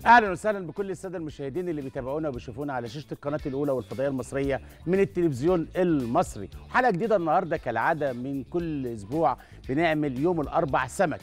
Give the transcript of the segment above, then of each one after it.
اهلا وسهلا بكل الساده المشاهدين اللي بيتابعونا وبيشوفونا على شاشه القناه الاولى والفضائيه المصريه من التلفزيون المصري حلقه جديده النهارده كالعاده من كل اسبوع بنعمل يوم الاربع سمك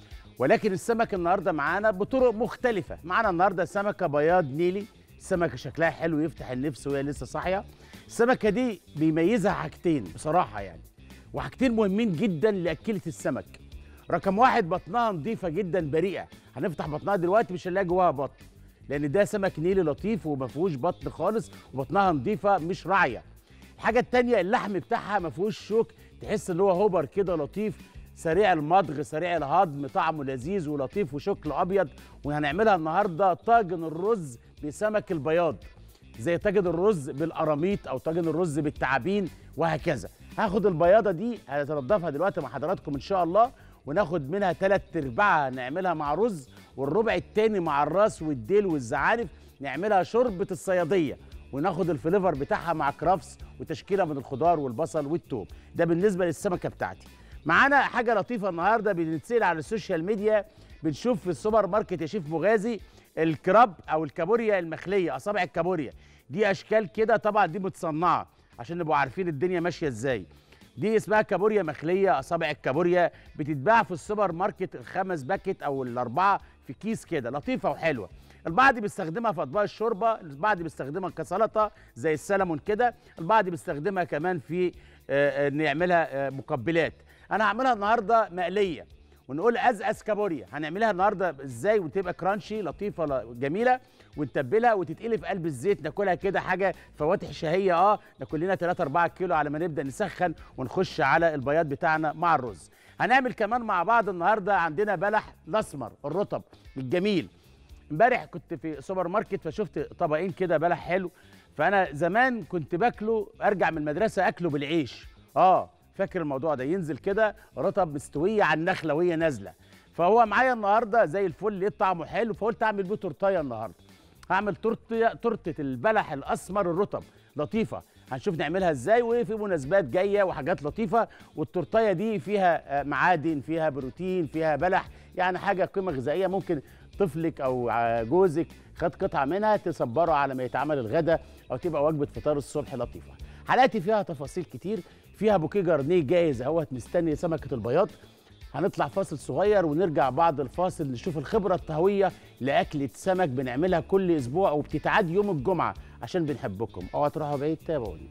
ولكن السمك النهارده معانا بطرق مختلفه معانا النهارده سمكه بياض نيلي سمكه شكلها حلو يفتح النفس وهي لسه صاحيه السمكه دي بيميزها حاجتين بصراحه يعني وحاجتين مهمين جدا لاكله السمك رقم واحد بطنها نظيفه جدا بريئه هنفتح بطنها دلوقتي مش هنلاقي جواها بطن لان ده سمك نيلي لطيف وما فيهوش بطن خالص وبطنها نظيفه مش راعيه الحاجه التانية اللحم بتاعها ما فيهوش شوك تحس ان هو هوبر كده لطيف سريع المضغ سريع الهضم طعمه لذيذ ولطيف وشكل ابيض وهنعملها النهارده طاجن الرز بسمك البياض زي طاجن الرز بالقراميط او طاجن الرز بالتعابين وهكذا هاخد البياضه دي هننضفها دلوقتي مع حضراتكم ان شاء الله وناخد منها ثلاث ارباعها نعملها مع رز والربع التاني مع الراس والديل والزعانف نعملها شوربه الصياديه وناخد الفليفر بتاعها مع كرافس وتشكيله من الخضار والبصل والثوم ده بالنسبه للسمكه بتاعتي معانا حاجه لطيفه النهارده بنتسال على السوشيال ميديا بنشوف في السوبر ماركت يا شيف مغازي الكراب او الكابوريا المخليه اصابع الكابوريا دي اشكال كده طبعا دي متصنعه عشان نبقوا عارفين الدنيا ماشيه ازاي دي اسمها كابوريا مخليه اصابع الكابوريا بتتباع في السوبر ماركت الخمس باكت او الاربعه في كيس كده لطيفه وحلوه البعض بيستخدمها في اطباق الشوربه البعض بيستخدمها كسلطه زي السلمون كده البعض بيستخدمها كمان في آه، ان يعملها آه، مقبلات انا هعملها النهارده مقليه ونقول ازأز كابوريا هنعملها النهارده ازاي وتبقى كرانشي لطيفه ل- جميله ونتبلها وتتقلي في قلب الزيت ناكلها كده حاجه فواتح شهيه اه ناكل لنا 3 4 كيلو على ما نبدا نسخن ونخش على البياض بتاعنا مع الرز هنعمل كمان مع بعض النهارده عندنا بلح الاسمر الرطب الجميل امبارح كنت في سوبر ماركت فشفت طبقين كده بلح حلو فانا زمان كنت باكله ارجع من المدرسه اكله بالعيش اه فاكر الموضوع ده ينزل كده رطب مستويه على النخله وهي نازله فهو معايا النهارده زي الفل لقيت طعمه حلو فقلت اعمل بيه تورتايه النهارده هعمل تورته تورته البلح الاسمر الرطب لطيفه هنشوف نعملها ازاي وفي مناسبات جايه وحاجات لطيفه والتورتايه دي فيها آه، معادن فيها بروتين فيها بلح يعني حاجه قيمه غذائيه ممكن طفلك او ع- جوزك خد قطعه منها تصبره على ما يتعمل الغداء او تبقى وجبه فطار الصبح لطيفه حلقتي فيها تفاصيل كتير فيها بوكيه جرنيه جاهز اهوت مستني سمكه البياض هنطلع فاصل صغير ونرجع بعد الفاصل نشوف الخبرة الطهوية لأكلة سمك بنعملها كل أسبوع وبتتعاد يوم الجمعة عشان بنحبكم أوعى تروحوا بعيد تابعوني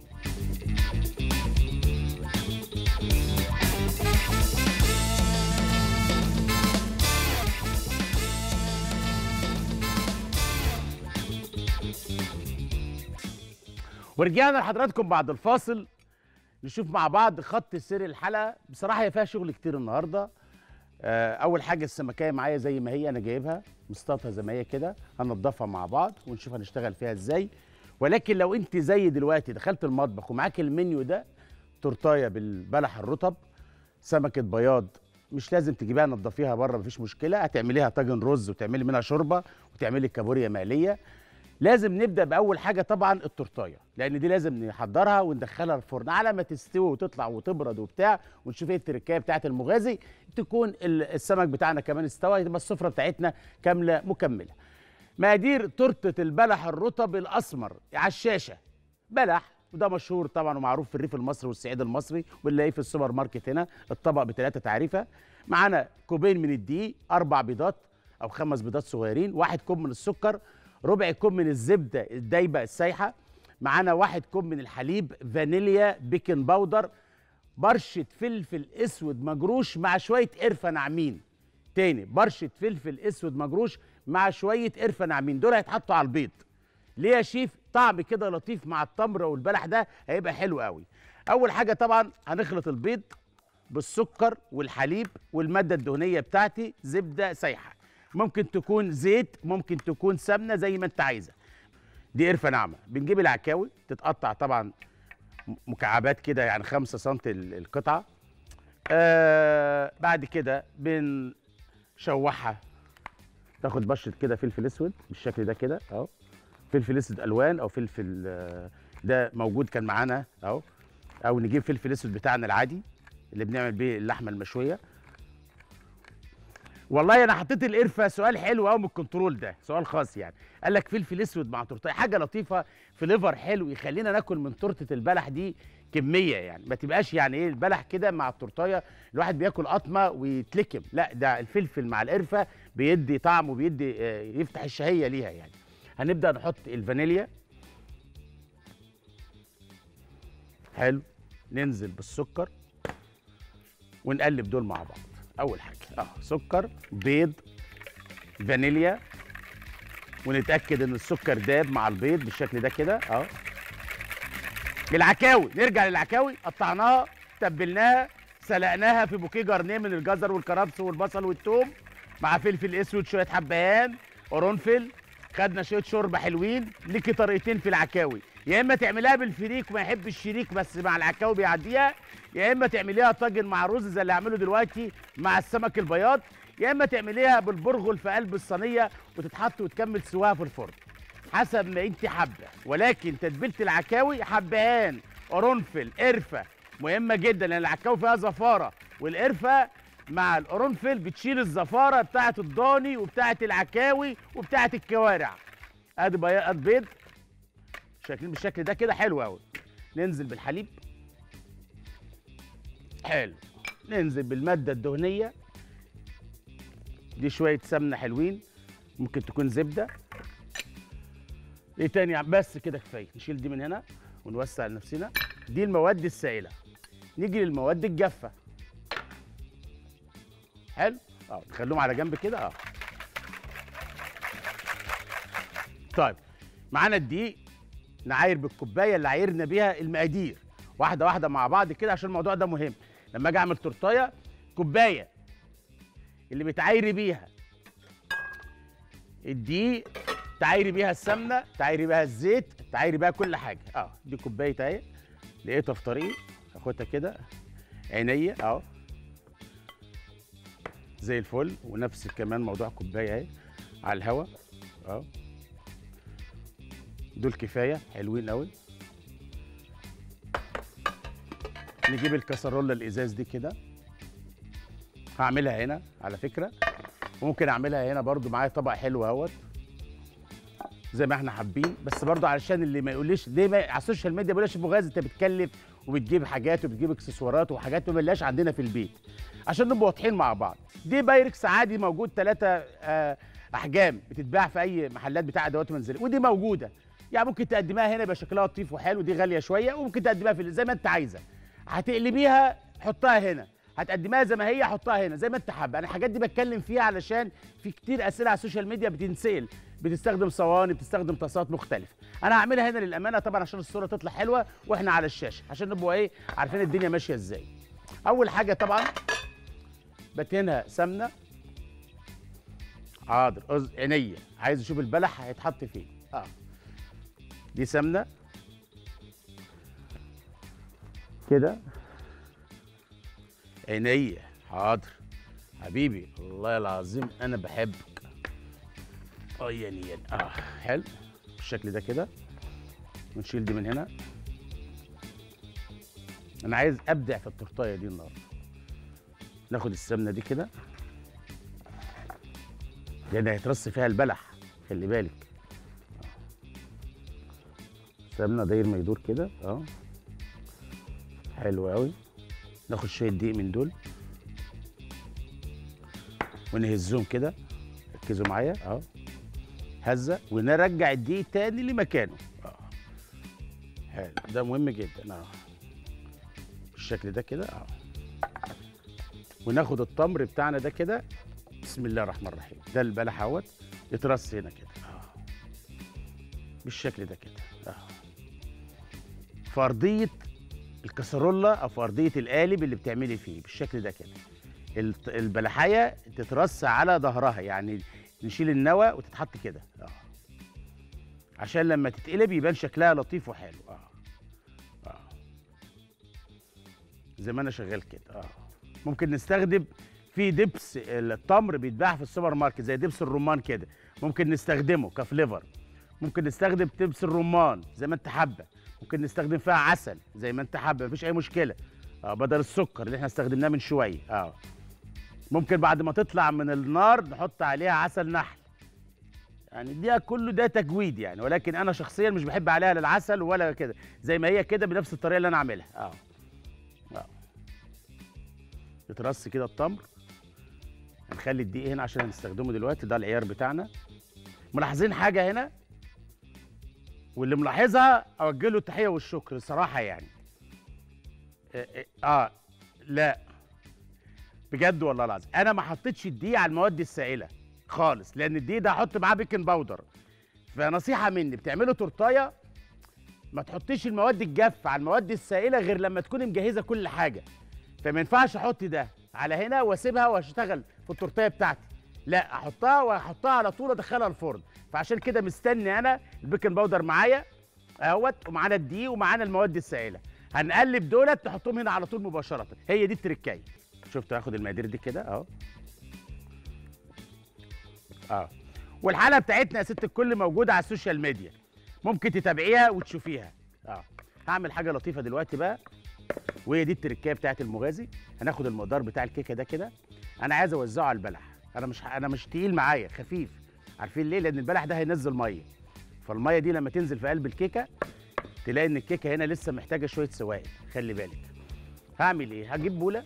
ورجعنا لحضراتكم بعد الفاصل نشوف مع بعض خط سير الحلقه بصراحه هي فيها شغل كتير النهارده آه، اول حاجه السمكيه معايا زي ما هي انا جايبها مصطادها زي ما هي كده هنضفها مع بعض ونشوف هنشتغل فيها ازاي ولكن لو انت زي دلوقتي دخلت المطبخ ومعاك المنيو ده تورتايه بالبلح الرطب سمكه بياض مش لازم تجيبيها نضفيها بره مفيش مشكله هتعمليها طاجن رز وتعملي منها شوربه وتعملي كابوريا مقليه لازم نبدا باول حاجه طبعا التورتايه لان دي لازم نحضرها وندخلها الفرن على ما تستوي وتطلع وتبرد وبتاع ونشوف ايه التركايه بتاعت المغازي تكون ال- السمك بتاعنا كمان استوى يبقى السفره بتاعتنا كامله مكمله مقادير تورته البلح الرطب الاسمر على الشاشه بلح وده مشهور طبعا ومعروف في الريف المصري والصعيد المصري بنلاقيه في السوبر ماركت هنا الطبق بثلاثه تعريفه معانا كوبين من الدقيق اربع بيضات او خمس بيضات صغيرين واحد كوب من السكر ربع كوب من الزبده الدايبه السايحه معانا واحد كوب من الحليب فانيليا بيكنج باودر برشه فلفل اسود مجروش مع شويه قرفه ناعمين تاني برشه فلفل اسود مجروش مع شويه قرفه ناعمين دول هيتحطوا على البيض ليه يا شيف طعم كده لطيف مع التمر والبلح ده هيبقى حلو قوي اول حاجه طبعا هنخلط البيض بالسكر والحليب والماده الدهنيه بتاعتي زبده سايحه ممكن تكون زيت ممكن تكون سمنه زي ما انت عايزه دي قرفه ناعمه بنجيب العكاوي تتقطع طبعا م- مكعبات كده يعني 5 سم ال- القطعه آه بعد كده بنشوحها تاخد بشره كده فلفل اسود بالشكل ده كده اهو فلفل اسود الوان او فلفل آه، ده موجود كان معانا اهو او نجيب فلفل اسود بتاعنا العادي اللي بنعمل بيه اللحمه المشويه والله انا حطيت القرفه سؤال حلو قوي من الكنترول ده سؤال خاص يعني قال لك فلفل اسود مع تورتيه حاجه لطيفه فليفر حلو يخلينا ناكل من تورته البلح دي كميه يعني ما تبقاش يعني ايه البلح كده مع التورتيه الواحد بياكل قطمه ويتلكم لا ده الفلفل مع القرفه بيدي طعم وبيدي آه، يفتح الشهيه ليها يعني هنبدا نحط الفانيليا حلو ننزل بالسكر ونقلب دول مع بعض اول حاجه اه سكر بيض فانيليا ونتاكد ان السكر داب مع البيض بالشكل ده كده اه العكاوي نرجع للعكاوي قطعناها تبلناها سلقناها في بوكيه جرنيه من الجزر والكرفس والبصل والثوم مع فلفل اسود شويه حبهان قرنفل خدنا شويه شوربه حلوين ليكي طريقتين في العكاوي يا اما تعمليها بالفريك وما يحب الشريك بس مع العكاوي بيعديها يا اما تعمليها طاجن مع رز زي اللي هعمله دلوقتي مع السمك البياض يا اما تعمليها بالبرغل في قلب الصينيه وتتحط وتكمل سواها في الفرن حسب ما انت حابه ولكن تتبيله العكاوي حبهان قرنفل قرفه مهمه جدا لان العكاوي فيها زفاره والقرفه مع القرنفل بتشيل الزفاره بتاعه الضاني وبتاعه العكاوي وبتاعه الكوارع ادي بياض بيض شايفين بالشكل ده كده حلو قوي ننزل بالحليب حلو ننزل بالماده الدهنيه دي شويه سمنه حلوين ممكن تكون زبده ايه تاني يا عم؟ بس كده كفايه نشيل دي من هنا ونوسع لنفسنا دي المواد السائله نيجي للمواد الجافه حلو اه نخليهم على جنب كده اه طيب معانا الدقيق نعاير بالكوبايه اللي عايرنا بيها المقادير واحده واحده مع بعض كده عشان الموضوع ده مهم لما اجي اعمل تورتايه كوبايه اللي بتعايري بيها الدقيق تعايري بيها السمنه تعايري بيها الزيت تعايري بيها كل حاجه اه دي كوبايه اهي لقيتها في طريقي اخدها كده عينيا اهو زي الفل ونفس كمان موضوع كوبايه اهي على الهوا اهو دول كفايه حلوين قوي نجيب الكسرولة الازاز دي كده هعملها هنا على فكره ممكن اعملها هنا برضو معايا طبق حلو اهوت زي ما احنا حابين بس برضو علشان اللي ما يقوليش ليه ما على السوشيال ميديا بيقول ابو غاز انت بتكلف وبتجيب حاجات وبتجيب اكسسوارات وحاجات ما بنلاقيش عندنا في البيت عشان نبقى واضحين مع بعض دي بايركس عادي موجود ثلاثة آه احجام بتتباع في اي محلات بتاع ادوات منزليه ودي موجوده يعني ممكن تقدميها هنا يبقى شكلها لطيف وحلو دي غاليه شويه وممكن تقدميها في زي ما انت عايزه هتقلبيها حطها هنا هتقدميها زي ما هي حطها هنا زي ما انت حابه انا الحاجات دي بتكلم فيها علشان في كتير اسئله على السوشيال ميديا بتنسال بتستخدم صواني بتستخدم طاسات مختلفه انا هعملها هنا للامانه طبعا عشان الصوره تطلع حلوه واحنا على الشاشه عشان نبقى ايه عارفين الدنيا ماشيه ازاي اول حاجه طبعا بدهنها سمنه حاضر أز- عينيا عايز اشوف البلح هيتحط فين اه دي سمنه كده عينيا حاضر حبيبي والله العظيم انا بحبك اه يعني يعني اه حلو بالشكل ده كده ونشيل دي من هنا انا عايز ابدع في التورتايه دي النهارده ناخد السمنه دي كده لان هيترص فيها البلح خلي بالك سمنه داير ما يدور كده اه حلو قوي ناخد شويه دقيق من دول ونهزهم كده ركزوا معايا اهو هزه ونرجع الدقيق تاني لمكانه اه حلو ده مهم جدا اه بالشكل ده كده اه وناخد التمر بتاعنا ده كده بسم الله الرحمن الرحيم ده البلح اهوت يترص هنا كده اه بالشكل ده كده اه في ارضيه الكسرولة او في ارضيه القالب اللي بتعملي فيه بالشكل ده كده الت- البلحايه تترص على ظهرها يعني نشيل النوى وتتحط كده اه عشان لما تتقلب يبان شكلها لطيف وحلو اه اه زي ما انا شغال كده اه ممكن نستخدم في دبس التمر بيتباع في السوبر ماركت زي دبس الرمان كده ممكن نستخدمه كفليفر ممكن نستخدم دبس الرمان زي ما انت حابه ممكن نستخدم فيها عسل زي ما انت حابه مفيش اي مشكله اه بدل السكر اللي احنا استخدمناه من شويه اه ممكن بعد ما تطلع من النار نحط عليها عسل نحل يعني ده كله ده تجويد يعني ولكن انا شخصيا مش بحب عليها لا العسل ولا كده زي ما هي كده بنفس الطريقه اللي انا عاملها اه اه يترص كده التمر هنخلي الدقيق هنا عشان هنستخدمه دلوقتي ده العيار بتاعنا ملاحظين حاجه هنا واللي ملاحظها اوجه له التحيه والشكر صراحه يعني اه, آه لا بجد والله العظيم انا ما حطيتش الدقيق على المواد السائله خالص لان الدقيق ده هحط معاه بيكنج باودر فنصيحه مني بتعملوا تورتايه ما تحطيش المواد الجافه على المواد السائله غير لما تكوني مجهزه كل حاجه فما ينفعش احط ده على هنا واسيبها واشتغل في التورتايه بتاعتي لا احطها واحطها على طول ادخلها الفرن فعشان كده مستني انا البيكنج باودر معايا اهوت ومعانا الدقيق ومعانا المواد السائله هنقلب دولت تحطهم هنا على طول مباشره هي دي التركايه شفت هاخد المقادير دي كده اهو اه والحلقه بتاعتنا يا ست الكل موجوده على السوشيال ميديا ممكن تتابعيها وتشوفيها اه هعمل حاجه لطيفه دلوقتي بقى وهي دي التركايه بتاعت المغازي هناخد المقدار بتاع الكيكه ده كده انا عايز اوزعه على البلح انا مش انا مش تقيل معايا خفيف عارفين ليه لان البلح ده هينزل ميه فالميه دي لما تنزل في قلب الكيكه تلاقي ان الكيكه هنا لسه محتاجه شويه سوائل خلي بالك هعمل ايه هجيب بوله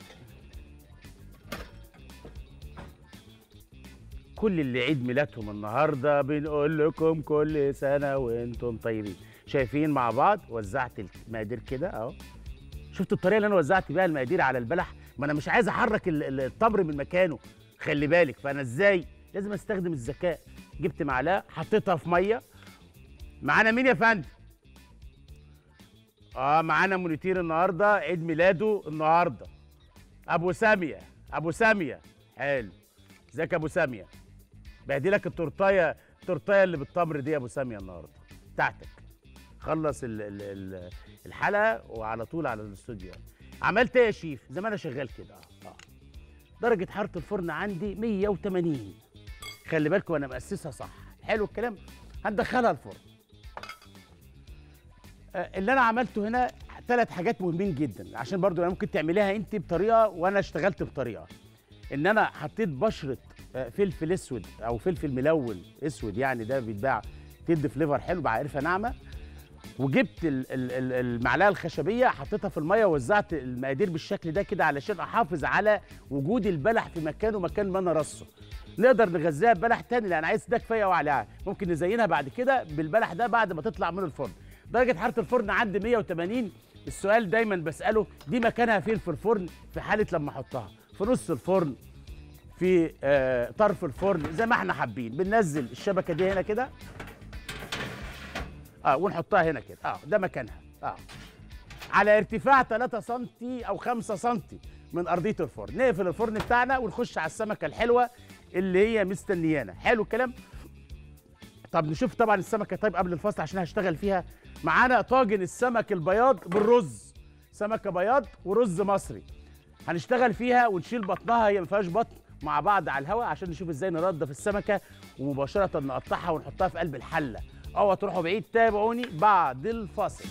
كل اللي عيد ميلادهم النهارده بنقول لكم كل سنه وانتم طيبين شايفين مع بعض وزعت المقادير كده اهو شفتوا الطريقه اللي انا وزعت بيها المقادير على البلح ما انا مش عايز احرك التمر من مكانه خلي بالك فانا ازاي لازم استخدم الذكاء جبت معلقه حطيتها في ميه معانا مين يا فندم اه معانا مونيتير النهارده عيد ميلاده النهارده ابو ساميه ابو ساميه حلو ازيك يا ابو ساميه بهدي لك التورتايه التورتايه اللي بالتمر دي يا ابو ساميه النهارده بتاعتك خلص ال ال ال الحلقه وعلى طول على الاستوديو عملت ايه يا شيف زي ما انا شغال كده اه اه درجه حراره الفرن عندي 180 خلي بالكم انا مأسسها صح حلو الكلام هندخلها الفرن آه اللي انا عملته هنا ثلاث حاجات مهمين جدا عشان برضو انا ممكن تعمليها انت بطريقه وانا اشتغلت بطريقه ان انا حطيت بشره فلفل اسود او فلفل ملون اسود يعني ده بيتباع تدي فليفر حلو بعرفها ناعمه وجبت المعلقه الخشبيه حطيتها في الميه ووزعت المقادير بالشكل ده كده علشان احافظ على وجود البلح في مكانه مكان ما انا رصه نقدر نغذيها ببلح تاني لان عايز ده كفايه وعليها ممكن نزينها بعد كده بالبلح ده بعد ما تطلع من الفرن درجه حراره الفرن عندي 180 السؤال دايما بساله دي مكانها فين في الفرن في حاله لما احطها في نص الفرن في آه طرف الفرن زي ما احنا حابين بننزل الشبكه دي هنا كده اه ونحطها هنا كده اه ده مكانها اه على ارتفاع 3 سم او 5 سم من ارضيه الفرن نقفل الفرن بتاعنا ونخش على السمكه الحلوه اللي هي مستنيانا حلو الكلام طب نشوف طبعا السمكه طيب قبل الفصل عشان هشتغل فيها معانا طاجن السمك البياض بالرز سمكه بياض ورز مصري هنشتغل فيها ونشيل بطنها هي ما فيهاش بطن مع بعض على الهواء عشان نشوف ازاي ننضف السمكه ومباشره نقطعها ونحطها في قلب الحله اوعى تروحوا بعيد تابعوني بعد الفاصل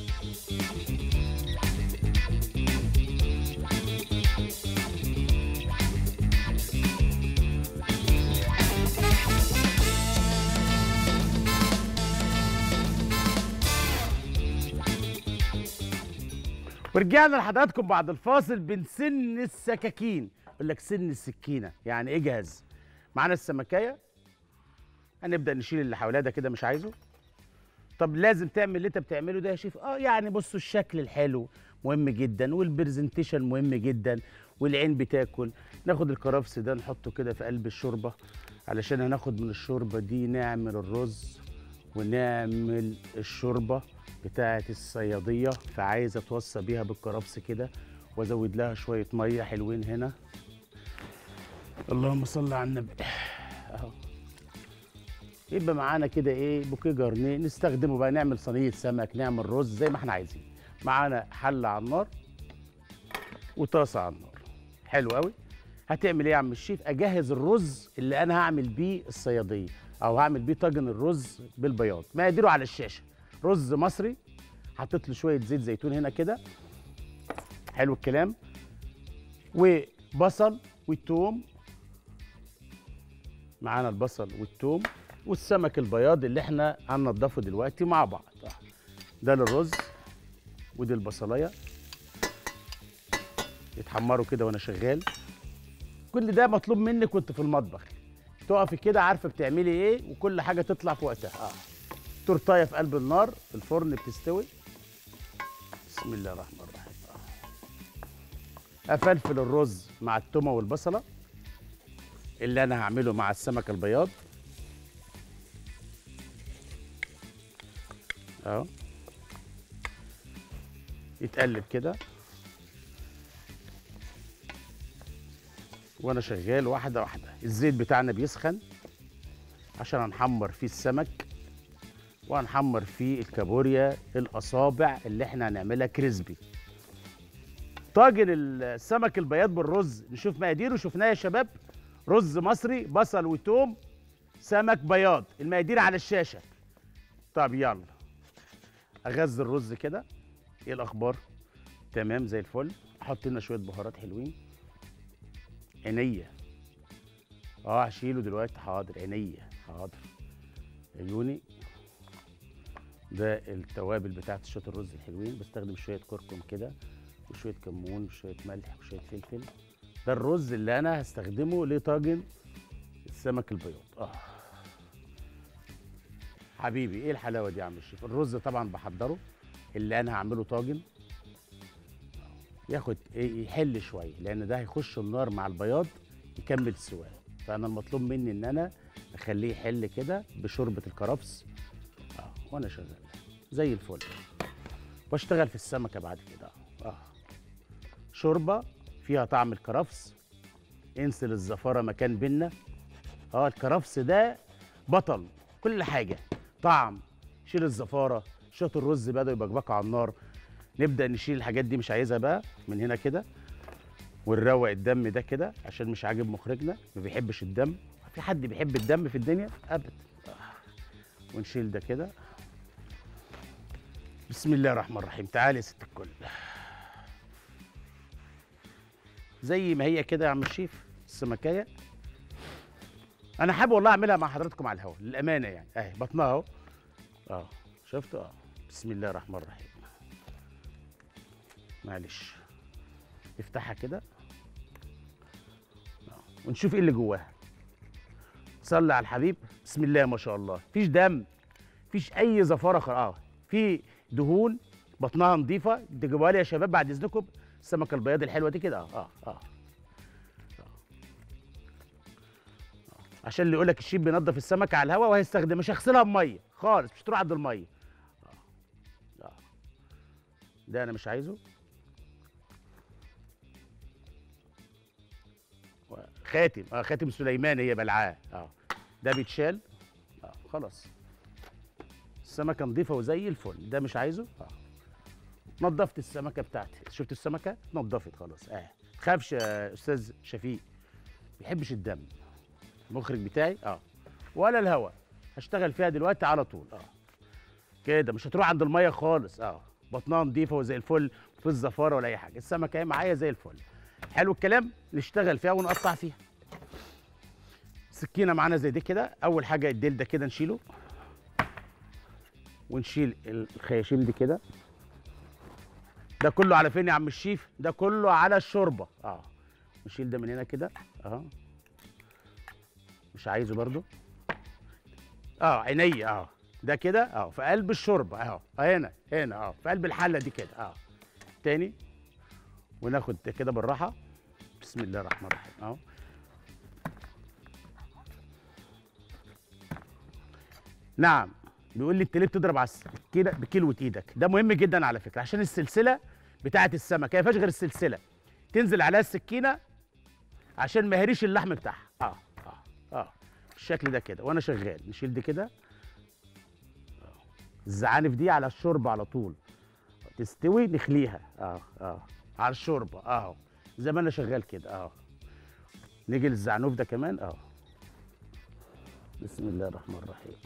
ورجعنا لحضراتكم بعد الفاصل بنسن السكاكين يقول لك سن السكينه يعني اجهز معانا السمكايه هنبدا نشيل اللي حواليها ده كده مش عايزه طب لازم تعمل اللي انت بتعمله ده يا شيف اه يعني بصوا الشكل الحلو مهم جدا والبرزنتيشن مهم جدا والعين بتاكل ناخد الكرفس ده نحطه كده في قلب الشوربه علشان هناخد من الشوربه دي نعمل الرز ونعمل الشوربه بتاعه الصياديه فعايز اتوصى بيها بالكرفس كده وازود لها شويه ميه حلوين هنا اللهم صل على النبي اهو يبقى معانا كده ايه بوكيه جرنيه نستخدمه بقى نعمل صينيه سمك نعمل رز زي ما احنا عايزين معانا حله على النار وطاسه على النار حلو قوي هتعمل ايه يا عم الشيف اجهز الرز اللي انا هعمل بيه الصياديه او هعمل بيه طاجن الرز بالبياض مقاديره على الشاشه رز مصري حطيت له شويه زيت زيتون هنا كده حلو الكلام وبصل والثوم معانا البصل والثوم والسمك البياض اللي احنا هننضفه دلوقتي مع بعض آه. ده للرز ودي البصلايه يتحمروا كده وانا شغال كل ده مطلوب منك وانت في المطبخ تقفي كده عارفه بتعملي ايه وكل حاجه تطلع في وقتها اه تورتايه في قلب النار في الفرن بتستوي بسم الله الرحمن الرحيم آه. افلفل الرز مع التومه والبصله اللي انا هعمله مع السمك البياض اهو يتقلب كده وانا شغال واحده واحده الزيت بتاعنا بيسخن عشان هنحمر فيه السمك وهنحمر فيه الكابوريا الاصابع اللي احنا هنعملها كريسبي طاجن السمك البياض بالرز نشوف مقاديره شفناه يا شباب رز مصري بصل وتوم سمك بياض المقادير على الشاشه طب يلا اغذي الرز كده ايه الاخبار تمام زي الفل احط لنا شويه بهارات حلوين عينيا اه هشيله دلوقتي حاضر عينيا حاضر عيوني ده التوابل بتاعت شويه الرز الحلوين بستخدم شويه كركم كده وشويه كمون وشويه ملح وشويه فلفل ده الرز اللي انا هستخدمه لطاجن السمك البياض اه حبيبي ايه الحلاوه دي يا عم الشيف الرز طبعا بحضره اللي انا هعمله طاجن ياخد ايه يحل شويه لان ده هيخش النار مع البياض يكمل السواه فانا المطلوب مني ان انا اخليه يحل كده بشوربه الكرفس اه وانا شغال زي الفل واشتغل في السمكه بعد كده اه شوربه فيها طعم الكرفس انسل الزفاره مكان بينا اه الكرفس ده بطل كل حاجه طعم شيل الزفاره شويه الرز بدأوا يبقبقوا على النار نبدا نشيل الحاجات دي مش عايزها بقى من هنا كده ونروق الدم ده كده عشان مش عاجب مخرجنا ما بيحبش الدم في حد بيحب الدم في الدنيا ابدا آه. ونشيل ده كده بسم الله الرحمن الرحيم تعالي يا ست الكل زي ما هي كده يا عم الشيف السمكيه انا حابب والله اعملها مع حضراتكم على الهواء للامانه يعني اهي بطنها اهو اه شفتوا اه بسم الله الرحمن الرحيم معلش افتحها كده آه. ونشوف ايه اللي جواها صلي على الحبيب بسم الله ما شاء الله مفيش دم مفيش اي زفاره خ... اه في دهون بطنها نظيفه تجيبوها لي يا شباب بعد اذنكم السمكه البياض الحلوه دي كده اه اه اه عشان اللي يقول لك الشيف بينضف السمكه على الهواء وهيستخدم مش هغسلها بميه خالص مش تروح عند الميه آه. آه. ده انا مش عايزه خاتم اه خاتم سليمان هي بلعاه اه ده بيتشال اه خلاص السمكه نظيفه وزي الفل ده مش عايزه اه نظفت السمكه بتاعتي شفت السمكه نظفت خلاص اه تخافش يا استاذ شفيق ما بيحبش الدم المخرج بتاعي اه ولا الهواء هشتغل فيها دلوقتي على طول اه كده مش هتروح عند الميه خالص اه بطنها نظيفه وزي الفل في الزفاره ولا اي حاجه السمكه اهي معايا زي الفل حلو الكلام نشتغل فيها ونقطع فيها سكينه معانا زي دي كده اول حاجه الديل ده كده نشيله ونشيل الخياشيم دي كده ده كله على فين يا عم الشيف ده كله على الشوربه اه نشيل ده من هنا كده اهو مش عايزه برضو اه عينيا اه ده كده اه في قلب الشوربه اهو هنا هنا اه في قلب الحله دي كده اه تاني وناخد ده كده بالراحه بسم الله الرحمن الرحيم اهو نعم بيقول لي انت ليه بتضرب على كده بكلوه ايدك ده مهم جدا على فكره عشان السلسله بتاعه السمك هي ما فيهاش غير السلسله تنزل عليها السكينه عشان ما يهريش اللحم بتاعها اه اه اه بالشكل ده كده وانا شغال نشيل دي كده الزعانف دي على الشوربه على طول تستوي نخليها اه اه على الشوربه اهو زي ما انا شغال كده اهو نيجي للزعنوف ده كمان اهو بسم الله الرحمن الرحيم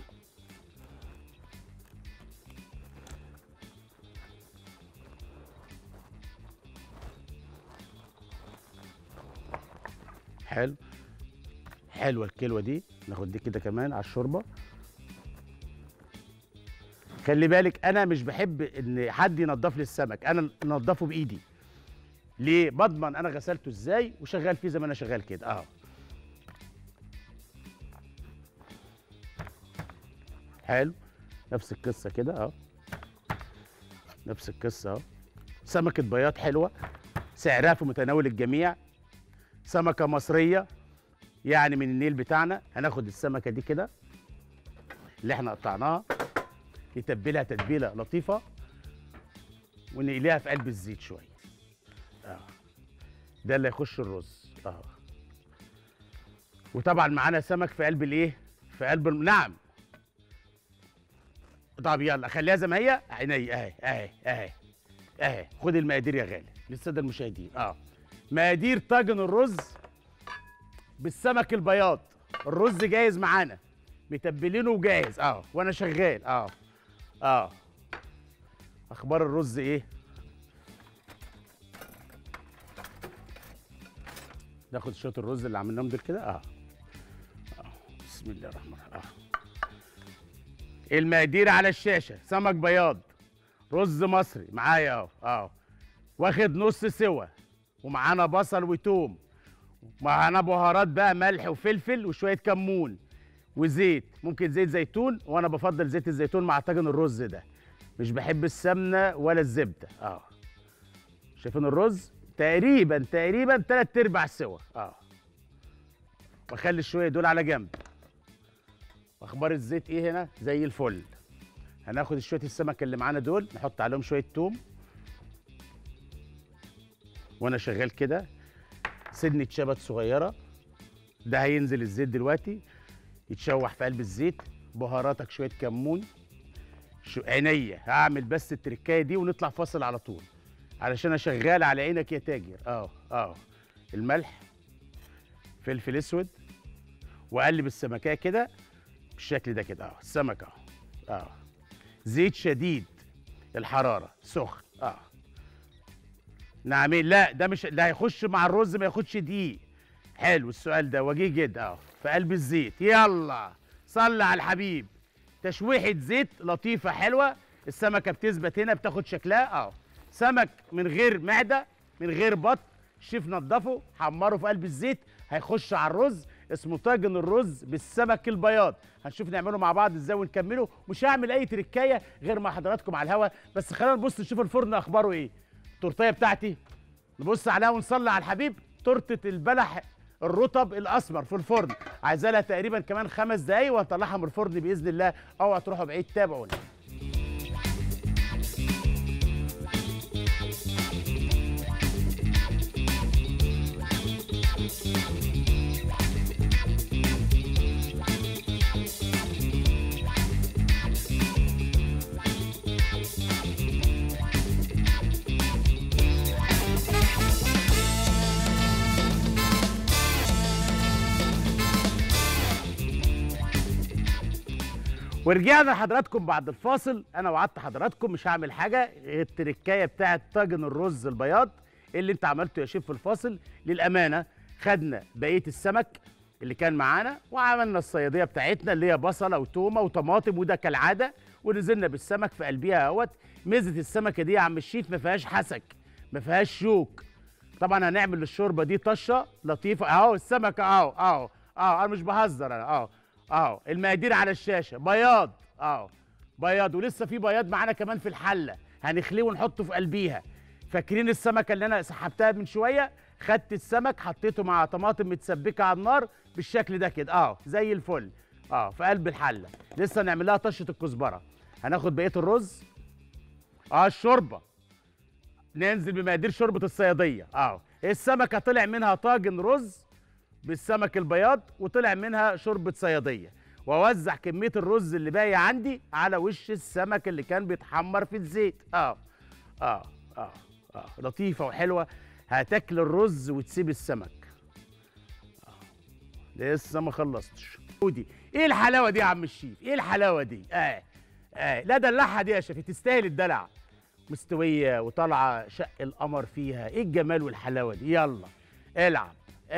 حلو حلوه الكلوه دي ناخد دي كده كمان على الشوربه خلي بالك انا مش بحب ان حد ينضف لي السمك انا انضفه بايدي ليه بضمن انا غسلته ازاي وشغال فيه زي ما انا شغال كده اه حلو نفس القصه كده اه نفس القصه اهو سمكه بياض حلوه سعرها في متناول الجميع سمكه مصريه يعني من النيل بتاعنا هناخد السمكه دي كده اللي احنا قطعناها نتبلها تتبيله لطيفه ونقليها في قلب الزيت شويه اه ده اللي هيخش الرز اه وطبعا معانا سمك في قلب الايه في قلب الم... نعم طب يلا خليها زي ما هي عيني اهي اهي اهي اهي خد المقادير يا غالي للساده المشاهدين اه مقادير طاجن الرز بالسمك البياض الرز جاهز معانا متبلينه وجاهز اه وانا شغال اه اه اخبار الرز ايه ناخد شويه الرز اللي عملناهم دول كده اه اه بسم الله الرحمن الرحيم اه المقادير على الشاشه سمك بياض رز مصري معايا اهو اه واخد نص سوا ومعانا بصل وتوم معانا بهارات بقى ملح وفلفل وشويه كمون وزيت ممكن زيت زيتون وانا بفضل زيت الزيتون مع طاجن الرز ده مش بحب السمنه ولا الزبده اه شايفين الرز تقريبا تقريبا تلات ارباع سوا اه واخلي الشويه دول على جنب اخبار الزيت ايه هنا زي الفل هناخد شويه السمك اللي معانا دول نحط عليهم شويه توم وانا شغال كده سنه شبت صغيره ده هينزل الزيت دلوقتي يتشوح في قلب الزيت بهاراتك شويه كمون شو عينيا هعمل بس التركايه دي ونطلع فاصل على طول علشان انا شغال على عينك يا تاجر اه اه الملح فلفل اسود واقلب السمكيه كده بالشكل ده كده اه السمك اه اه زيت شديد الحراره سخن اه نعمين لا ده مش ده هيخش مع الرز ما ياخدش دقيق حلو السؤال ده وجيه جدا اه في قلب الزيت يلا صلي على الحبيب تشويحه زيت لطيفه حلوه السمكه بتثبت هنا بتاخد شكلها اه سمك من غير معده من غير بط الشيف نضفه حمره في قلب الزيت هيخش على الرز اسمه طاجن الرز بالسمك البياض هنشوف نعمله مع بعض ازاي ونكمله مش هعمل اي تركايه غير مع حضراتكم على الهوا بس خلينا نبص نشوف الفرن اخباره ايه التورتيه بتاعتي نبص عليها ونصلي على الحبيب تورته البلح الرطب الاسمر في الفرن عايزه لها تقريبا كمان خمس دقايق وهطلعها من الفرن باذن الله اوعى تروحوا بعيد تابعونا ورجعنا لحضراتكم بعد الفاصل انا وعدت حضراتكم مش هعمل حاجه غير التركايه بتاعه طاجن الرز البياض اللي انت عملته يا شيف في الفاصل للامانه خدنا بقيه السمك اللي كان معانا وعملنا الصياديه بتاعتنا اللي هي بصله وتومه وطماطم وده كالعاده ونزلنا بالسمك في قلبيها اهوت ميزه السمكه دي يا عم الشيف ما فيهاش حسك ما فيهاش شوك طبعا هنعمل للشوربه دي طشه لطيفه اهو السمكه اهو اهو اهو انا مش بهزر انا اهو اهو المقادير على الشاشه بياض اهو بياض ولسه في بياض معانا كمان في الحله هنخليه ونحطه في قلبيها فاكرين السمكه اللي انا سحبتها من شويه خدت السمك حطيته مع طماطم متسبكه على النار بالشكل ده كده اه زي الفل اه في قلب الحله لسه نعمل لها طشه الكزبره هناخد بقيه الرز اه الشوربه ننزل بمقادير شوربه الصياديه اه السمكه طلع منها طاجن رز بالسمك البياض وطلع منها شوربه صياديه واوزع كميه الرز اللي باقي عندي على وش السمك اللي كان بيتحمر في الزيت اه اه اه اه لطيفه وحلوه هتاكل الرز وتسيب السمك آه. لسه ما خلصتش ودي ايه الحلاوه دي يا عم الشيف ايه الحلاوه دي اه اه لا دلعها دي يا شيف تستاهل الدلع مستويه وطالعه شق القمر فيها ايه الجمال والحلاوه دي يلا العب العب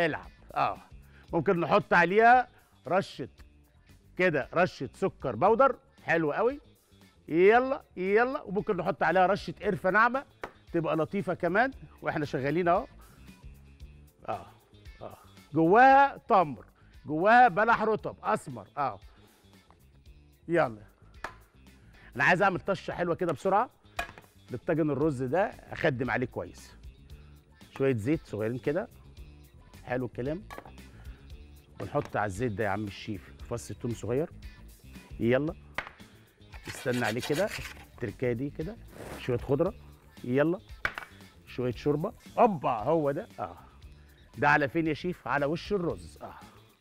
اه ممكن نحط عليها رشه كده رشه سكر بودر حلو قوي يلا يلا وممكن نحط عليها رشه قرفه ناعمه تبقى لطيفه كمان واحنا شغالين اهو اه اه جواها تمر جواها بلح رطب اسمر اه يلا انا عايز اعمل طشه حلوه كده بسرعه للطاجن الرز ده اخدم عليه كويس شويه زيت صغيرين كده حلو الكلام ونحط على الزيت ده يا عم الشيف فص توم صغير يلا استنى عليه كده التركايه دي كده شويه خضره يلا شويه شوربه اوبا هو ده اه ده على فين يا شيف على وش الرز اه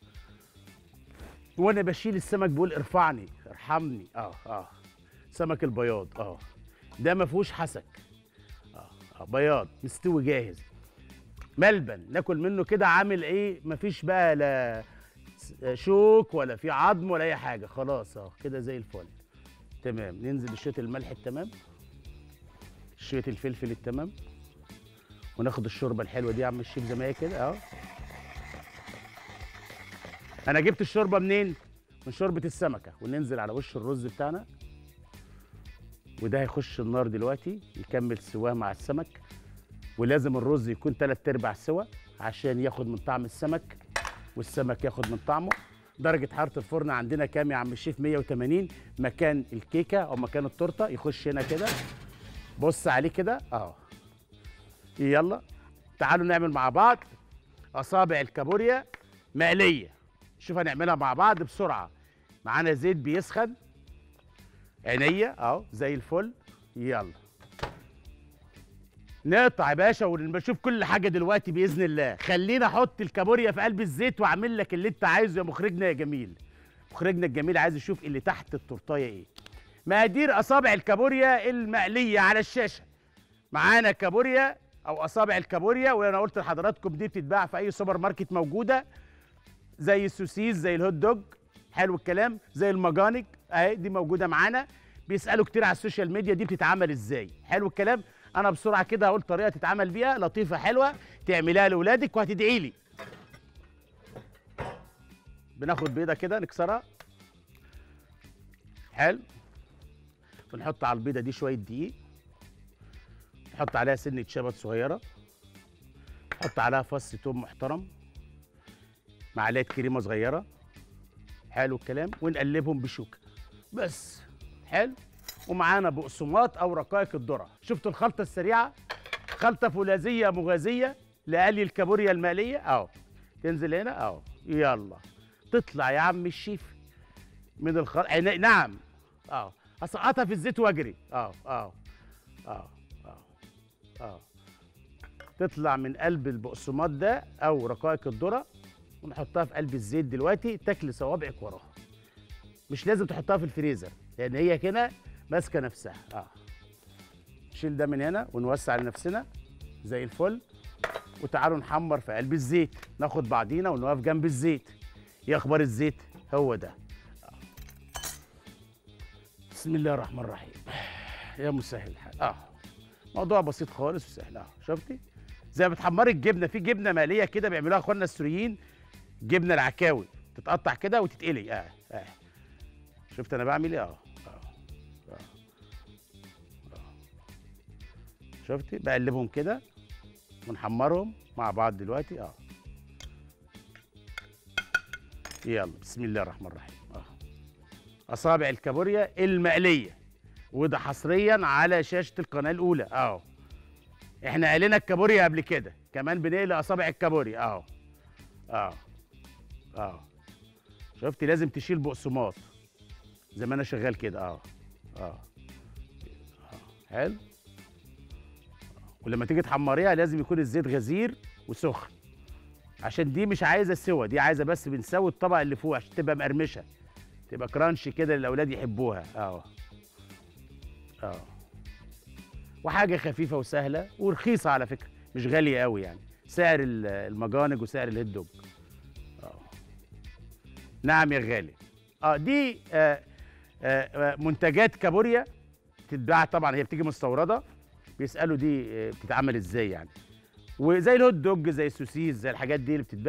وانا بشيل السمك بقول ارفعني ارحمني اه اه سمك البياض اه ده ما فيهوش حسك آه. اه بياض مستوي جاهز ملبن ناكل منه كده عامل ايه مفيش بقى لا شوك ولا في عظم ولا اي حاجه خلاص اه كده زي الفل تمام ننزل بشويه الملح التمام شويه الفلفل التمام وناخد الشوربه الحلوه دي يا عم الشيف زي ما هي كده اهو انا جبت الشوربه منين من شوربه السمكه وننزل على وش الرز بتاعنا وده هيخش النار دلوقتي يكمل سواه مع السمك ولازم الرز يكون تلات ارباع سوا عشان ياخد من طعم السمك والسمك ياخد من طعمه درجة حرارة الفرن عندنا كام يا عم الشيف 180 مكان الكيكة أو مكان التورتة يخش هنا كده بص عليه كده اه يلا تعالوا نعمل مع بعض أصابع الكابوريا مقلية شوف هنعملها مع بعض بسرعة معانا زيت بيسخن عينيا اهو زي الفل يلا نقطع يا باشا ونشوف كل حاجه دلوقتي باذن الله خلينا احط الكابوريا في قلب الزيت واعمل لك اللي انت عايزه يا مخرجنا يا جميل مخرجنا الجميل عايز يشوف اللي تحت التورتايه ايه مقادير اصابع الكابوريا المقليه على الشاشه معانا كابوريا او اصابع الكابوريا وانا قلت لحضراتكم دي بتتباع في اي سوبر ماركت موجوده زي السوسيس زي الهوت دوج حلو الكلام زي المجانج اهي دي موجوده معانا بيسالوا كتير على السوشيال ميديا دي بتتعمل ازاي حلو الكلام انا بسرعه كده هقول طريقه تتعمل بيها لطيفه حلوه تعمليها لاولادك وهتدعي لي بناخد بيضه كده نكسرها حلو ونحط على البيضه دي شويه دقيق نحط عليها سنه شبت صغيره نحط عليها فص توم محترم معلقه كريمه صغيره حلو الكلام ونقلبهم بشوكه بس حلو ومعانا بقسماط او رقائق الذره شفتوا الخلطه السريعه خلطه فولاذيه مغازيه لقلي الكابوريا المقليه اهو تنزل هنا اهو يلا تطلع يا عم الشيف من الخل عنا- نعم اه اسقطها في الزيت واجري اه اه اه اه اه تطلع من قلب البقسماط ده او رقائق الذره ونحطها في قلب الزيت دلوقتي تاكل صوابعك وراها مش لازم تحطها في الفريزر لان هي كده ماسكه نفسها اه نشيل ده من هنا ونوسع لنفسنا زي الفل وتعالوا نحمر في قلب الزيت ناخد بعضينا ونقف جنب الزيت ايه اخبار الزيت هو ده آه. بسم الله الرحمن الرحيم يا مسهل الحال اه موضوع بسيط خالص وسهل اه شفتي زي ما بتحمري الجبنه في جبنه مقليه كده بيعملوها اخواننا السوريين جبنه العكاوي تتقطع كده وتتقلي اه اه شفت انا بعمل ايه اه اه اه آه. شفتي بقلبهم كده ونحمرهم مع بعض دلوقتي اه يلا بسم الله الرحمن الرحيم اه اصابع الكابوريا المقليه وده حصريا على شاشه القناه الاولى اهو احنا قالنا الكابوريا قبل كده كمان بنقلي اصابع الكابوريا اهو اه اه شفتي لازم تشيل بقسماط زي ما انا شغال كده اه اه آه. حلو ولما تيجي تحمريها لازم يكون الزيت غزير وسخن عشان دي مش عايزه سوا دي عايزه بس بنسوي الطبق اللي فوق عشان تبقى مقرمشه تبقى كرانش كده الاولاد يحبوها اه اه وحاجه خفيفه وسهله ورخيصه على فكره مش غاليه قوي يعني سعر ال- المجانج وسعر الهيت دوج اه نعم يا غالي اه دي آه آه آه، منتجات كابوريا تتباع طبعا هي بتيجي مستورده بيسالوا دي آه، بتتعمل ازاي يعني وزي الهوت دوج زي السوسيس زي الحاجات دي اللي بتتباع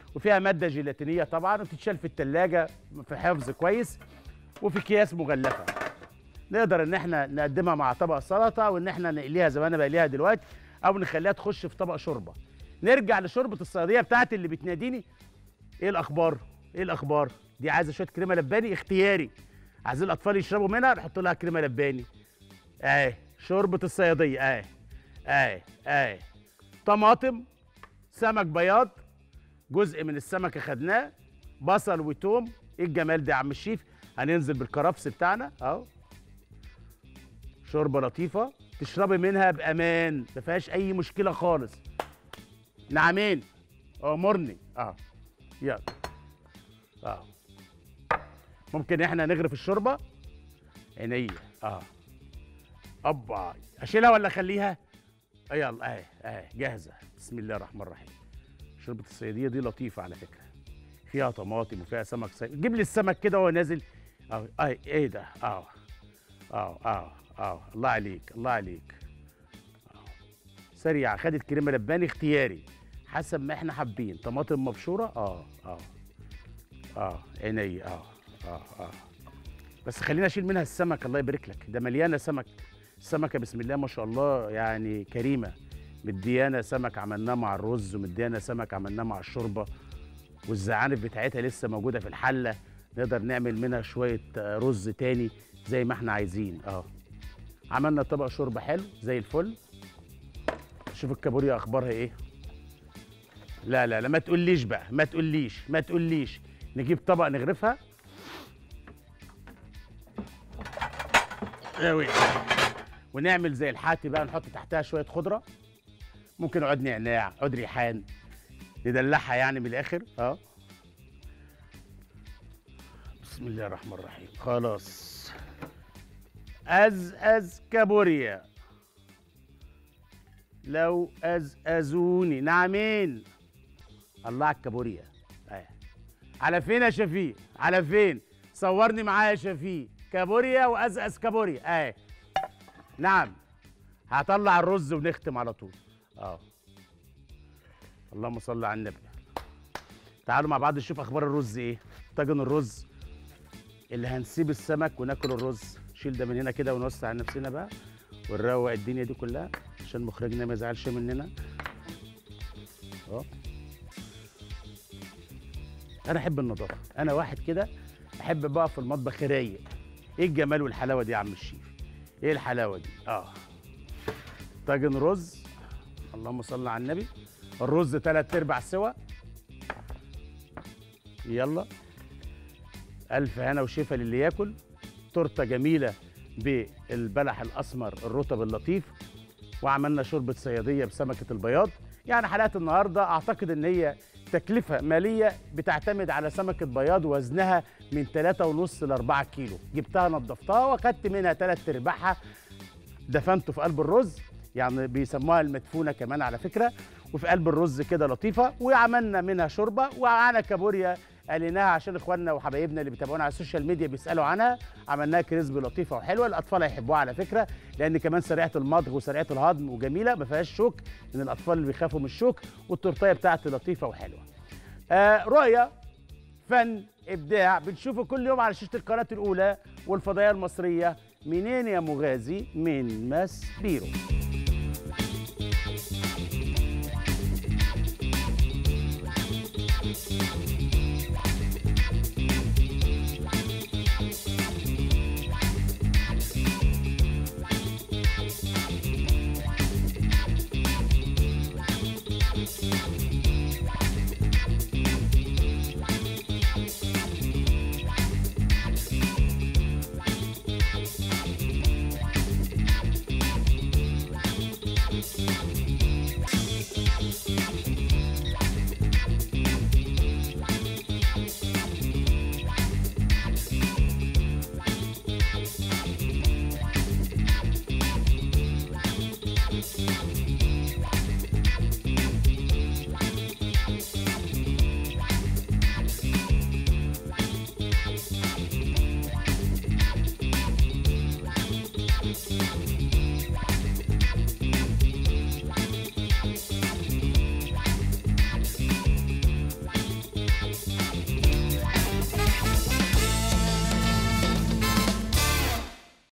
وفيها ماده جيلاتينيه طبعا وبتتشال في الثلاجه في حفظ كويس وفي اكياس مغلفه نقدر ان احنا نقدمها مع طبق سلطه وان احنا نقليها زي ما انا بقليها دلوقتي او نخليها تخش في طبق شوربه نرجع لشوربه الصياديه بتاعتي اللي بتناديني ايه الاخبار ايه الاخبار دي عايزه شويه كريمه لباني اختياري عايزين الاطفال يشربوا منها نحط لها كريمه لباني اهي شوربه الصياديه اهي اهي اهي طماطم سمك بياض جزء من السمكه خدناه بصل وتوم ايه الجمال ده يا عم الشيف هننزل بالكرفس بتاعنا اهو شوربه لطيفه تشربي منها بامان ما فيهاش اي مشكله خالص نعمين امرني اه يلا اه ممكن احنا نغرف الشوربه عينيا اه ابا اشيلها ولا اخليها آه يلا اهي اهي جاهزه بسم الله الرحمن الرحيم شوربه الصياديه دي لطيفه على فكره فيها طماطم وفيها سمك صيد جيب لي السمك كده وهو نازل اه اهي ايه ده اه اه اه اه الله عليك الله عليك آه. سريعه خدت كريمه لباني اختياري حسب ما احنا حابين طماطم مبشوره اه اه اه عيني اه اه اه بس خلينا اشيل منها السمك الله يبارك لك ده مليانه سمك السمكه بسم الله ما شاء الله يعني كريمه مديانا سمك عملناه مع الرز ومديانا سمك عملناه مع الشوربه والزعانف بتاعتها لسه موجوده في الحله نقدر نعمل منها شويه آه، رز تاني زي ما احنا عايزين اه عملنا طبق شوربه حلو زي الفل شوف الكابوريا اخبارها ايه لا لا لا ما تقوليش بقى ما تقوليش ما تقوليش نجيب طبق نغرفها قوي ونعمل زي الحاتي بقى نحط تحتها شويه خضره ممكن عود نعناع عود ريحان ندلعها يعني من الاخر اه بسم الله الرحمن الرحيم خلاص أزأز كابوريا لو أزأزوني نعمين الله على الكابوريا أيه. على فين يا شفيق على فين صورني معايا يا شفيق كابوريا وأزأز كابوريا اهي نعم هطلع الرز ونختم على طول اه اللهم صل على النبي تعالوا مع بعض نشوف اخبار الرز ايه طاجن الرز اللي هنسيب السمك وناكل الرز شيل ده من هنا كده ونوسع على نفسنا بقى ونروق الدنيا دي كلها عشان مخرجنا ما يزعلش مننا اه انا احب النظافه انا واحد كده احب بقى في المطبخ رايق ايه الجمال والحلاوه دي يا عم الشيف ايه الحلاوه دي اه طاجن رز اللهم صل على النبي الرز تلات ارباع سوا يلا الف هنا وشفا للي ياكل تورته جميله بالبلح الاسمر الرطب اللطيف وعملنا شوربه صياديه بسمكه البياض يعني حلقه النهارده اعتقد ان هي تكلفه ماليه بتعتمد على سمكه بياض وزنها من 3.5 ل 4 كيلو جبتها نضفتها واخدت منها 3 ارباعها دفنته في قلب الرز يعني بيسموها المدفونه كمان على فكره وفي قلب الرز كده لطيفه وعملنا منها شوربه ومعانا كابوريا قليناها عشان اخواننا وحبايبنا اللي بيتابعونا على السوشيال ميديا بيسالوا عنها عملناها كريسبي لطيفه وحلوه الاطفال هيحبوها على فكره لان كمان سريعه المضغ وسريعه الهضم وجميله ما فيهاش شوك من الاطفال اللي بيخافوا من الشوك والتورتيه بتاعتي لطيفه وحلوه آه رؤيه فن ابداع بنشوفه كل يوم على شاشه القناه الاولى والفضائيه المصريه منين يا مغازي من ماس بيرو